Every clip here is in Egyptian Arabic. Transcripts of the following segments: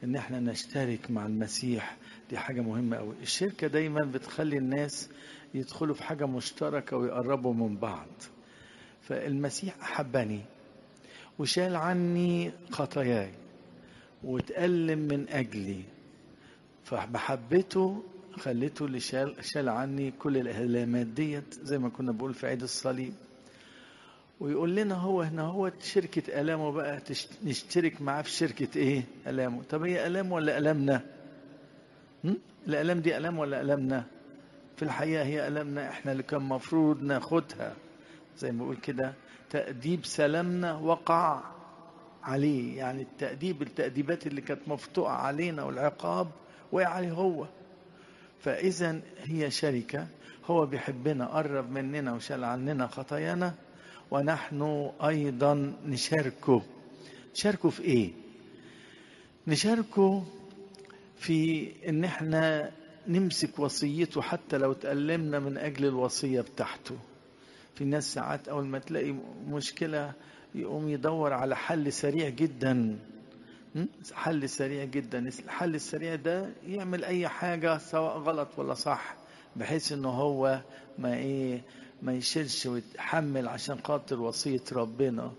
ان احنا نشترك مع المسيح دي حاجة مهمة قوي الشركة دايما بتخلي الناس يدخلوا في حاجة مشتركة ويقربوا من بعض فالمسيح أحبني وشال عني خطاياي واتألم من أجلي فمحبته خليته اللي شال, شال عني كل الإهلامات ديت زي ما كنا بقول في عيد الصليب ويقول لنا هو هنا هو شركة ألامه بقى نشترك معاه في شركة إيه ألامه طب هي ألام ولا ألمنا الألام دي ألام ولا ألمنا في الحقيقة هي ألمنا إحنا اللي كان مفروض ناخدها زي ما بقول كده تأديب سلامنا وقع عليه يعني التأديب التأديبات اللي كانت مفتوحة علينا والعقاب وقع عليه هو فإذا هي شركة هو بيحبنا قرب مننا وشال عننا خطايانا ونحن أيضا نشاركه نشاركه في إيه نشاركه في إن إحنا نمسك وصيته حتى لو تألمنا من أجل الوصية بتاعته في ناس ساعات أول ما تلاقي مشكلة يقوم يدور على حل سريع جدا حل سريع جدا الحل السريع ده يعمل أي حاجة سواء غلط ولا صح بحيث إنه هو ما إيه ما يشيلش ويتحمل عشان خاطر وصية ربنا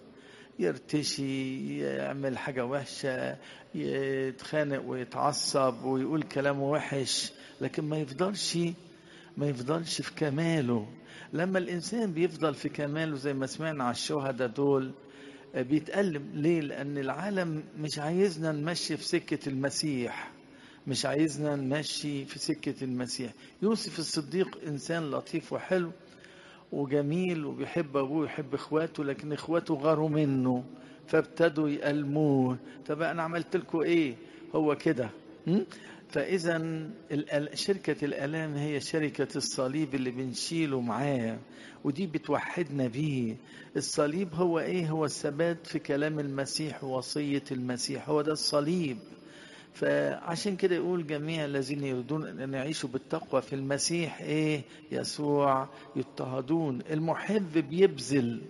يرتشي يعمل حاجة وحشة يتخانق ويتعصب ويقول كلام وحش لكن ما يفضلش ما يفضلش في كماله لما الإنسان بيفضل في كماله زي ما سمعنا على الشهداء دول بيتألم ليه لأن العالم مش عايزنا نمشي في سكة المسيح مش عايزنا نمشي في سكة المسيح يوسف الصديق إنسان لطيف وحلو وجميل وبيحب أبوه ويحب إخواته لكن إخواته غاروا منه فابتدوا يألموه طب أنا عملت لكم إيه هو كده فإذا شركة الآلام هي شركة الصليب اللي بنشيله معاه ودي بتوحدنا بيه الصليب هو إيه هو الثبات في كلام المسيح ووصية المسيح هو ده الصليب فعشان كده يقول جميع الذين يريدون أن يعيشوا بالتقوى في المسيح إيه يسوع يضطهدون المحب بيبذل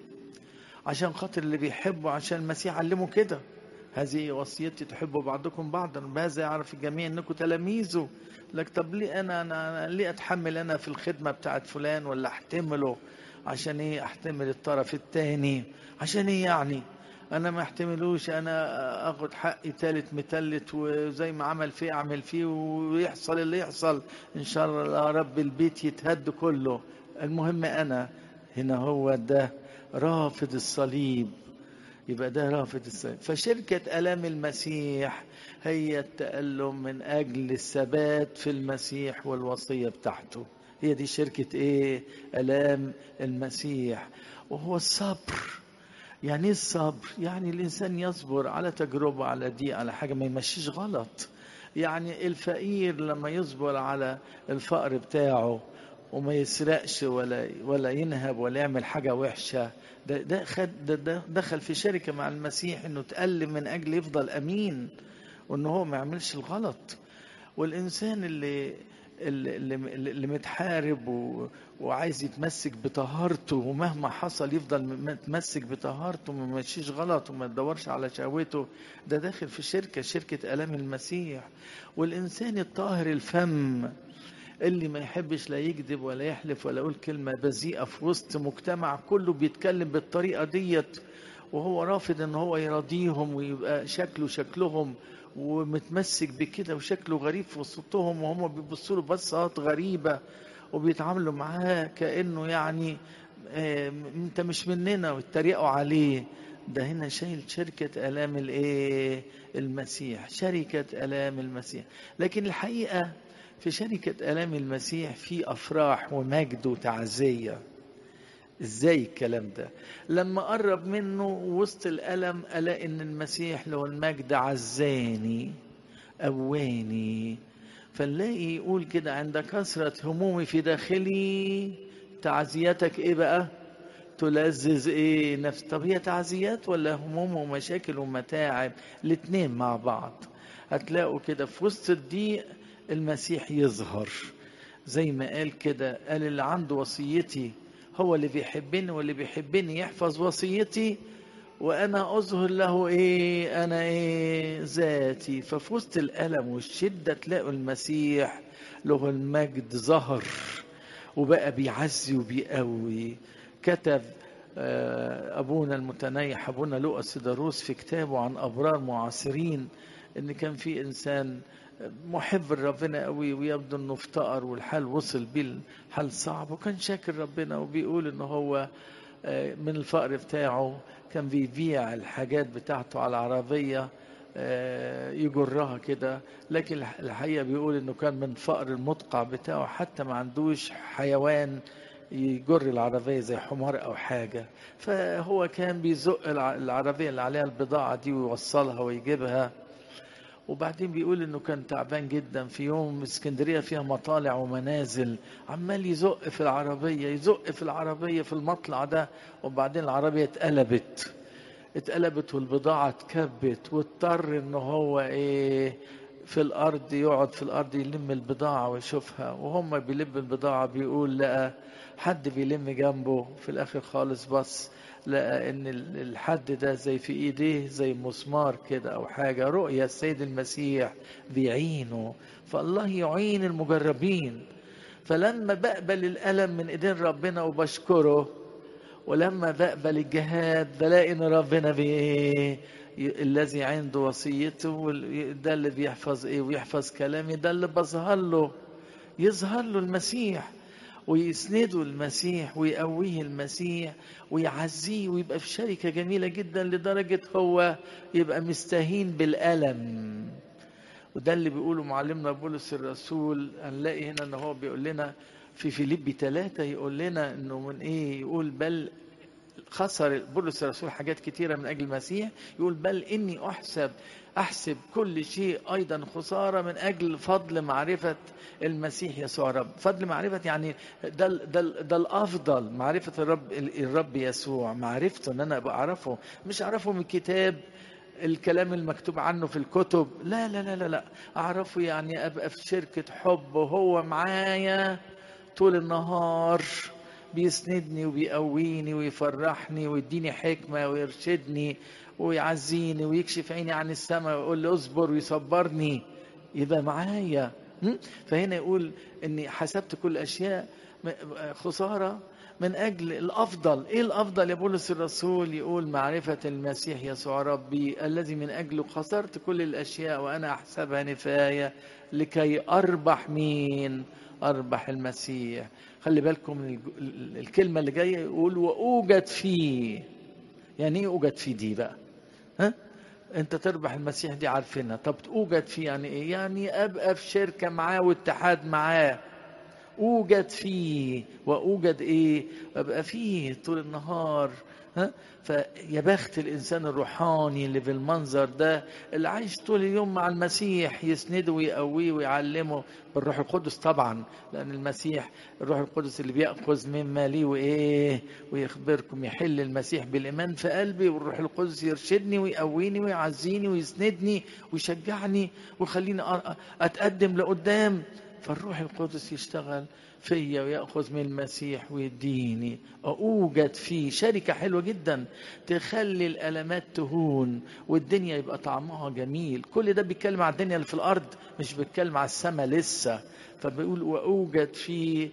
عشان خاطر اللي بيحبه عشان المسيح علمه كده هذه وصيتي تحبوا بعضكم بعضا بهذا يعرف الجميع انكم تلاميذه لك طب ليه انا, أنا ليه اتحمل انا في الخدمه بتاعت فلان ولا احتمله عشان ايه احتمل الطرف الثاني عشان ايه يعني انا ما احتملوش انا اخد حقي تالت متلت وزي ما عمل فيه اعمل فيه ويحصل اللي يحصل ان شاء الله رب البيت يتهد كله المهم انا هنا هو ده رافض الصليب يبقى ده رافض الصليب فشركة ألام المسيح هي التألم من أجل الثبات في المسيح والوصية بتاعته هي دي شركة إيه ألام المسيح وهو الصبر يعني ايه الصبر يعني الإنسان يصبر على تجربة على دي على حاجة ما يمشيش غلط يعني الفقير لما يصبر على الفقر بتاعه وما يسرقش ولا ولا ينهب ولا يعمل حاجة وحشة ده ده خد ده, ده دخل في شركة مع المسيح انه تألم من اجل يفضل امين وان هو ما يعملش الغلط والانسان اللي اللي, اللي متحارب و... وعايز يتمسك بطهارته ومهما حصل يفضل متمسك بطهارته وما يمشيش غلط وما يدورش على شهوته ده داخل في شركة شركة ألام المسيح والإنسان الطاهر الفم اللي ما يحبش لا يكذب ولا يحلف ولا يقول كلمة بذيئة في وسط مجتمع كله بيتكلم بالطريقة ديت وهو رافض ان هو يراضيهم ويبقى شكله شكلهم ومتمسك بكده وشكله غريب في وسطهم وهم بيبصوا له بصات غريبة وبيتعاملوا معاه كأنه يعني اه انت مش مننا ويتريقوا عليه ده هنا شايل شركة آلام الايه المسيح شركة آلام المسيح لكن الحقيقة في شركة آلام المسيح في أفراح ومجد وتعزية ازاي الكلام ده لما قرب منه وسط الألم ألاقي إن المسيح له المجد عزاني أواني فنلاقي يقول كده عند كثرة همومي في داخلي تعزيتك إيه بقى تلذذ إيه نفس طب هي تعزيات ولا هموم ومشاكل ومتاعب الاتنين مع بعض هتلاقوا كده في وسط الضيق المسيح يظهر زي ما قال كده قال اللي عنده وصيتي هو اللي بيحبني واللي بيحبني يحفظ وصيتي وانا اظهر له ايه انا ايه ذاتي ففي وسط الالم والشده تلاقوا المسيح له المجد ظهر وبقى بيعزي وبيقوي كتب ابونا المتنيح ابونا لؤى سيداروس في كتابه عن ابرار معاصرين ان كان في انسان محب لربنا قوي ويبدو انه افتقر والحال وصل بيه الحال صعب وكان شاكر ربنا وبيقول ان هو من الفقر بتاعه كان بيبيع الحاجات بتاعته على العربية يجرها كده لكن الحقيقة بيقول انه كان من فقر المدقع بتاعه حتى ما عندوش حيوان يجر العربية زي حمار أو حاجة فهو كان بيزق العربية اللي عليها البضاعة دي ويوصلها ويجيبها وبعدين بيقول انه كان تعبان جدا في يوم اسكندريه فيها مطالع ومنازل عمال يزق في العربيه يزق في العربيه في المطلع ده وبعدين العربيه اتقلبت اتقلبت والبضاعه اتكبت واضطر ان هو ايه في الارض يقعد في الارض يلم البضاعه ويشوفها وهم بيلم البضاعه بيقول لقى حد بيلم جنبه في الاخر خالص بص لقى ان الحد ده زي في ايديه زي مسمار كده او حاجه رؤيا السيد المسيح بيعينه فالله يعين المجربين فلما بقبل الالم من ايدين ربنا وبشكره ولما بقبل الجهاد بلاقي ان ربنا بايه الذي عنده وصيته ده اللي بيحفظ ايه ويحفظ كلامي ده اللي بظهر له يظهر له المسيح ويسنده المسيح ويقويه المسيح ويعزيه ويبقى في شركة جميلة جدا لدرجة هو يبقى مستهين بالألم وده اللي بيقوله معلمنا بولس الرسول هنلاقي هنا ان هو بيقول لنا في فيليبي ثلاثة يقول لنا انه من ايه يقول بل خسر بولس الرسول حاجات كتيرة من أجل المسيح يقول بل إني أحسب أحسب كل شيء أيضا خسارة من أجل فضل معرفة المسيح يسوع رب فضل معرفة يعني ده, ده, ده الأفضل معرفة الرب الرب يسوع معرفته أن أنا أبقى أعرفه مش أعرفه من كتاب الكلام المكتوب عنه في الكتب لا لا لا لا, لا. أعرفه يعني أبقى في شركة حب وهو معايا طول النهار بيسندني وبيقويني ويفرحني ويديني حكمة ويرشدني ويعزيني ويكشف عيني عن السماء ويقول لي اصبر ويصبرني يبقى معايا فهنا يقول اني حسبت كل اشياء خسارة من اجل الافضل ايه الافضل يا بولس الرسول يقول معرفة المسيح يسوع ربي الذي من اجله خسرت كل الاشياء وانا احسبها نفاية لكي اربح مين اربح المسيح خلي بالكم من الكلمة اللي جاية يقول وأوجد فيه يعني ايه أوجد فيه دي بقى ها انت تربح المسيح دي عارفينها طب اوجد فيه يعني ايه يعني ابقى في شركة معاه واتحاد معاه اوجد فيه واوجد ايه ابقى فيه طول النهار ها فيا بخت الانسان الروحاني اللي بالمنظر ده اللي عايش طول اليوم مع المسيح يسنده ويقويه ويعلمه بالروح القدس طبعا لان المسيح الروح القدس اللي بياخذ مما لي وايه ويخبركم يحل المسيح بالايمان في قلبي والروح القدس يرشدني ويقويني ويعزيني ويسندني ويشجعني ويخليني اتقدم لقدام فالروح القدس يشتغل فيا ويأخذ من المسيح ويديني أوجد فيه شركة حلوة جدا تخلي الألمات تهون والدنيا يبقى طعمها جميل كل ده بيتكلم على الدنيا اللي في الأرض مش بيتكلم على السماء لسه فبيقول وأوجد فيه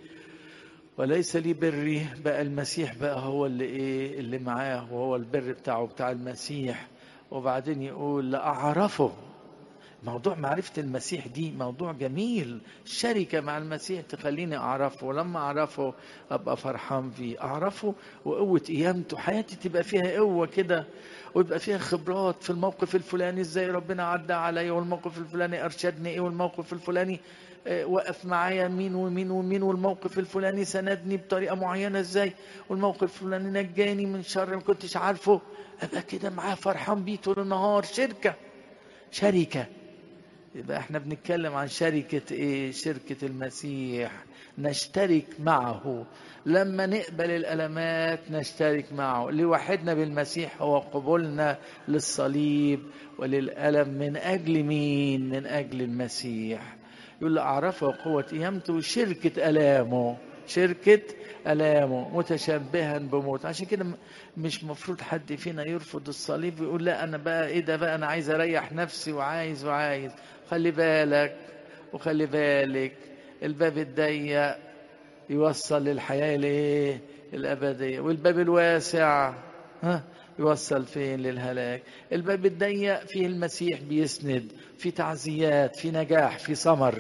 وليس لي بري بقى المسيح بقى هو اللي ايه اللي معاه وهو البر بتاعه بتاع المسيح وبعدين يقول لأعرفه موضوع معرفة المسيح دي موضوع جميل شركة مع المسيح تخليني أعرفه ولما أعرفه أبقى فرحان فيه أعرفه وقوة قيامته حياتي تبقى فيها قوة كده ويبقى فيها خبرات في الموقف الفلاني ازاي ربنا عدى عليا والموقف الفلاني أرشدني ايه والموقف الفلاني وقف معايا مين ومين ومين والموقف الفلاني سندني بطريقة معينة ازاي والموقف الفلاني نجاني من شر ما كنتش عارفه أبقى كده معاه فرحان بيه طول النهار شركة شركة يبقى احنا بنتكلم عن شركة ايه شركة المسيح نشترك معه لما نقبل الألمات نشترك معه لوحدنا بالمسيح هو قبولنا للصليب وللألم من أجل مين من أجل المسيح يقول له أعرفه قوة قيامته وشركة ألامه شركة ألامه متشبها بموت عشان كده م- مش مفروض حد فينا يرفض الصليب ويقول لا أنا بقى إيه ده بقى أنا عايز أريح نفسي وعايز وعايز خلي بالك وخلي بالك الباب الضيق يوصل للحياة الايه الأبدية والباب الواسع ها يوصل فين للهلاك الباب الضيق فيه المسيح بيسند في تعزيات في نجاح في ثمر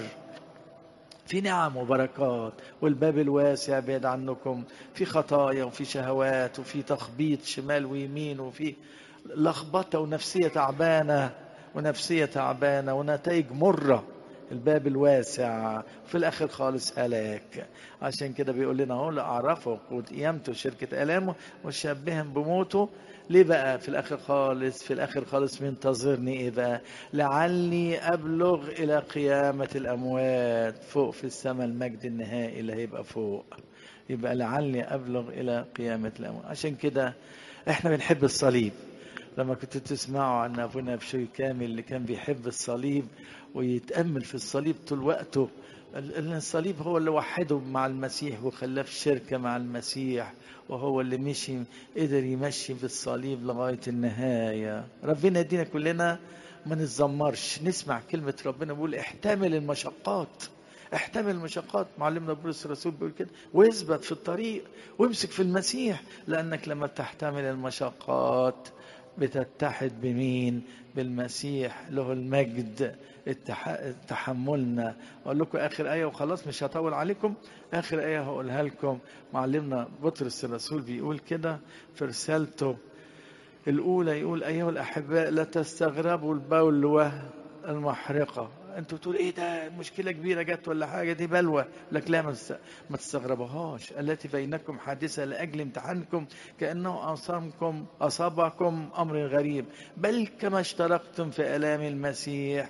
في نعم وبركات والباب الواسع بعيد عنكم في خطايا وفي شهوات وفي تخبيط شمال ويمين وفي لخبطة ونفسية تعبانة ونفسية تعبانة ونتائج مرة الباب الواسع في الآخر خالص هلاك عشان كده بيقول لنا هو أعرفه وقيامته شركة آلامه وشبها بموته ليه بقى في الآخر خالص في الآخر خالص منتظرني إيه بقى لعلي أبلغ إلى قيامة الأموات فوق في السماء المجد النهائي اللي هيبقى فوق يبقى لعلي أبلغ إلى قيامة الأموات عشان كده إحنا بنحب الصليب لما كنتوا تسمعوا عن أبونا بشوي كامل اللي كان بيحب الصليب ويتأمل في الصليب طول وقته ال- الصليب هو اللي وحده مع المسيح وخلاه في شركة مع المسيح وهو اللي مشي قدر يمشي بالصليب لغاية النهاية ربنا يدينا كلنا ما نتذمرش نسمع كلمة ربنا بيقول احتمل المشقات احتمل المشقات معلمنا بولس الرسول بيقول كده واثبت في الطريق وامسك في المسيح لأنك لما بتحتمل المشقات بتتحد بمين بالمسيح له المجد التح... تحملنا اقول لكم اخر ايه وخلاص مش هطول عليكم اخر ايه هقولها لكم معلمنا بطرس الرسول بيقول كده في رسالته الاولى يقول ايها الاحباء لا تستغربوا البلوى المحرقه انتوا بتقول ايه ده مشكله كبيره جت ولا حاجه دي بلوى لك لا ما تست- ما تستغربوهاش التي بينكم حادثه لاجل امتحانكم كانه اصابكم اصابكم امر غريب بل كما اشتركتم في الام المسيح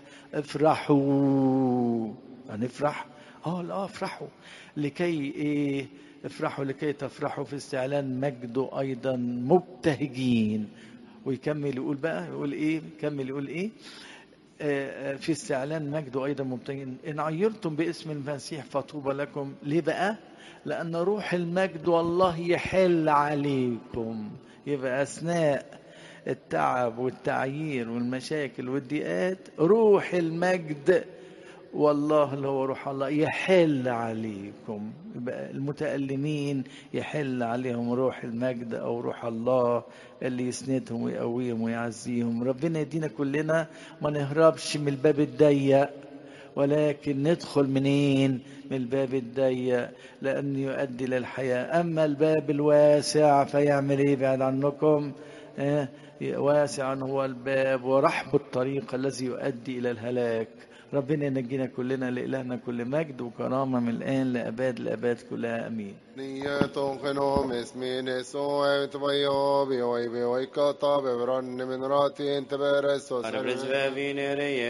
افرحوا هنفرح اه لا افرحوا لكي ايه افرحوا لكي تفرحوا في استعلان مجده ايضا مبتهجين ويكمل يقول بقى يقول ايه يكمل يقول ايه آه، آه، في استعلان مجده ايضا مبتهجين ان عيرتم باسم المسيح فطوبى لكم ليه بقى لان روح المجد والله يحل عليكم يبقى اثناء التعب والتعيير والمشاكل والضيقات روح المجد والله اللي هو روح الله يحل عليكم يبقى المتألمين يحل عليهم روح المجد أو روح الله اللي يسندهم ويقويهم ويعزيهم ربنا يدينا كلنا ما نهربش من الباب الضيق ولكن ندخل منين من الباب الضيق لأنه يؤدي للحياة أما الباب الواسع فيعمل إيه بعد عنكم آه، واسع هو الباب ورحب الطريق الذي يؤدي إلى الهلاك ربنا ينجينا كلنا لإلهنا كل مجد وكرامة من الآن لأباد الأباد كلها أمين نيتهم خنهم اسمين سوء تبيو بيوي بيوي كطاب برن من راتين تبرس Arbres vevine